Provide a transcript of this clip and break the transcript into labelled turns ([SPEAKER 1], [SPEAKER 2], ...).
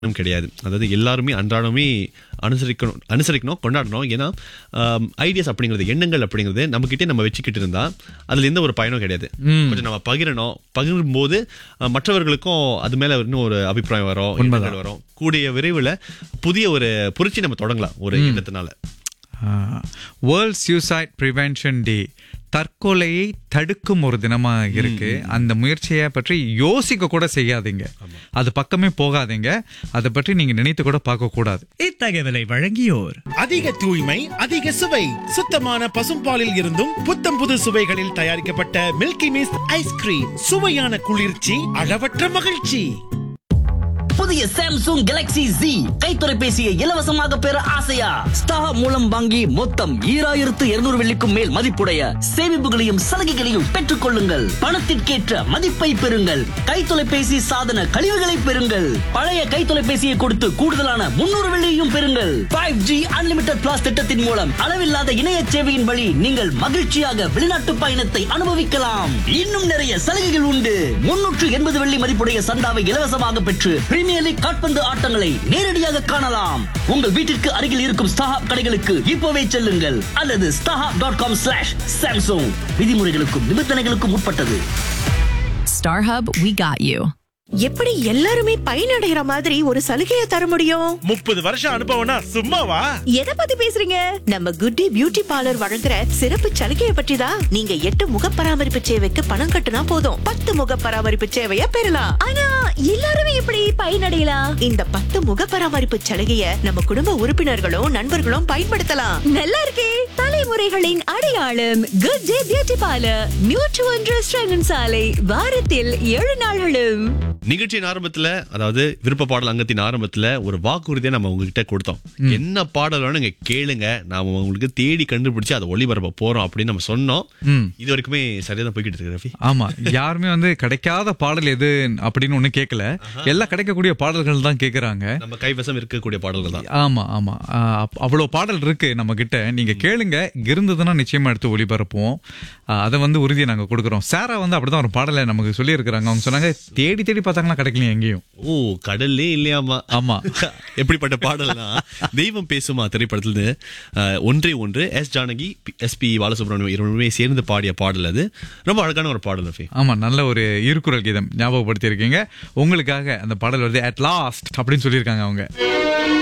[SPEAKER 1] இன்னும் கிடையாது அதாவது எல்லாருமே அன்றாடமே அனுசரிக்கணும் அனுசரிக்கணும் கொண்டாடணும் ஏன்னா ஐடியாஸ் அப்படிங்கிறது எண்ணங்கள் அப்படிங்கிறது நம்மக்கிட்டே நம்ம வச்சுக்கிட்டு இருந்தா அதுல எந்த ஒரு பயனும் கிடையாது கொஞ்சம் நம்ம பகிரணும் பகிரும் போது அஹ், மற்றவர்களுக்கும் அது மேல இன்னும் ஒரு அபிப்பிராயம் வரும் எண்ணங்கள் வரும் கூடிய விரைவில் புதிய ஒரு புரட்சி நம்ம தொடங்கலாம் ஒரு எண்ணத்தினால
[SPEAKER 2] வேர்ல்ட் சூசைட் ப்ரிவென்ஷன் டே தற்கொலையை தடுக்கும் ஒரு தினமா இருக்கு அந்த முயற்சியை பற்றி யோசிக்க கூட செய்யாதீங்க அது பக்கமே போகாதீங்க அதை பற்றி நீங்க நினைத்து கூட பார்க்க கூடாது
[SPEAKER 3] இத்தகவலை வழங்கியோர்
[SPEAKER 4] அதிக தூய்மை அதிக சுவை சுத்தமான பசும்பாலில் இருந்தும் புத்தம் புது சுவைகளில் தயாரிக்கப்பட்ட மில்கி மிஸ்ட் ஐஸ்கிரீம் சுவையான குளிர்ச்சி அளவற்ற மகிழ்ச்சி
[SPEAKER 5] புதிய சாம்சங் கேலக்ஸி Z கை தொலைபேசியை இலவசமாக பெற ஆசையா ஸ்டார் மூலம் வாங்கி மொத்தம் ஈராயிரத்து இருநூறு வெள்ளிக்கும் மேல் மதிப்புடைய சேமிப்புகளையும் சலுகைகளையும் பெற்றுக் கொள்ளுங்கள் பணத்திற்கேற்ற மதிப்பை பெறுங்கள் கை தொலைபேசி சாதன கழிவுகளை பெறுங்கள் பழைய கை தொலைபேசியை கொடுத்து கூடுதலான முன்னூறு வெள்ளியையும் பெறுங்கள் ஃபைவ் ஜி அன்லிமிட்டட் பிளாஸ் திட்டத்தின் மூலம் அளவில்லாத இணைய சேவையின் வழி நீங்கள் மகிழ்ச்சியாக வெளிநாட்டு பயணத்தை அனுபவிக்கலாம் இன்னும் நிறைய சலுகைகள் உண்டு முன்னூற்று எண்பது வெள்ளி மதிப்புடைய சந்தாவை இலவசமாக பெற்று பிரீமியர் லீக் காட்பந்து ஆட்டங்களை நேரடியாக காணலாம் உங்கள் வீட்டிற்கு அருகில் இருக்கும் ஸ்டாஹாப் கடைகளுக்கு இப்போவே செல்லுங்கள் அல்லது StarHub dot com slash Samsung விதிமுறைகளுக்கும் நிபந்தனைகளுக்கும் உட்பட்டது
[SPEAKER 6] StarHub, we got you.
[SPEAKER 7] எப்படி எல்லாருமே பயனடைகிற மாதிரி ஒரு சலுகையை தர முடியும்
[SPEAKER 4] முப்பது வருஷம் அனுபவம்னா சும்மாவா
[SPEAKER 7] எதை பத்தி பேசுறீங்க நம்ம குட்டி பியூட்டி பார்லர் வழங்குற சிறப்பு சலுகையை பற்றி தான் நீங்க எட்டு முக பராமரிப்பு சேவைக்கு பணம் கட்டுனா போதும் பத்து முக பராமரிப்பு சேவையை பெறலாம் ஆனா எல்லாருமே எப்படி பயனடையலாம் இந்த பத்து முக பராமரிப்பு சலுகையை நம்ம குடும்ப உறுப்பினர்களும் நண்பர்களும் பயன்படுத்தலாம்
[SPEAKER 6] நல்லா இருக்கே தலைமுறைகளின் அடையாளம் குட் டே பியூட்டி பார்லர் நியூட்ரு ஒன்று ஸ்ரங்கன் சாலை வாரத்தில் ஏழு நாள்களும்
[SPEAKER 1] நிகழ்ச்சியின் ஆரம்பத்துல அதாவது விருப்ப பாடல் அங்கத்தின் ஆரம்பத்துல ஒரு வாக்குறுதியை நம்ம உங்ககிட்ட கொடுத்தோம் என்ன பாடல் வேணும் நீங்க கேளுங்க நாம உங்களுக்கு தேடி கண்டுபிடிச்சு அதை ஒளிபரப்ப போறோம் அப்படின்னு நம்ம சொன்னோம் இது வரைக்குமே சரியா தான் போய்கிட்டு இருக்கு ரஃபி
[SPEAKER 2] ஆமா யாருமே வந்து கிடைக்காத பாடல் எது அப்படின்னு ஒண்ணு கேட்கல எல்லாம் கிடைக்கக்கூடிய பாடல்கள் தான் கேக்குறாங்க
[SPEAKER 1] நம்ம கைவசம் இருக்கக்கூடிய பாடல்கள் தான்
[SPEAKER 2] ஆமா ஆமா ஆஹ் அப்- அவ்வளவு பாடல் இருக்கு நம்ம கிட்ட நீங்க கேளுங்க இருந்ததுன்னா நிச்சயமா எடுத்து ஒளிபரப்புவோம் ஆஹ் அதை வந்து உறுதியை நாங்க கொடுக்குறோம் சாரா வந்து அப்படிதான் ஒரு பாடலை நமக்கு சொல்லி இருக்கிறாங்க அவங்க சொன்னாங்க தேடி தேடி பார்த்தாங்களா கிடைக்கலையே எங்கேயும்
[SPEAKER 1] ஓ கடல்லே இல்லையாமா
[SPEAKER 2] ஆமா.
[SPEAKER 1] எப்படிப்பட்ட பாடல்னா தெய்வம் பேசுமா திரைப்படத்துல அஹ், ஒன்றே ஒன்று S Janaki S P Balasubrahmanyam இருவருமே சேர்ந்து பாடிய பாடல் அது ரொம்ப அழகான ஒரு பாடல் ரஃபி
[SPEAKER 2] ஆமா நல்ல ஒரு இருக்குறள் கீதம் ஞாபகப்படுத்தி இருக்கீங்க உங்களுக்காக அந்த பாடல் வருது அட் லாஸ்ட் அப்படின்னு சொல்லியிருக்காங்க அவங்க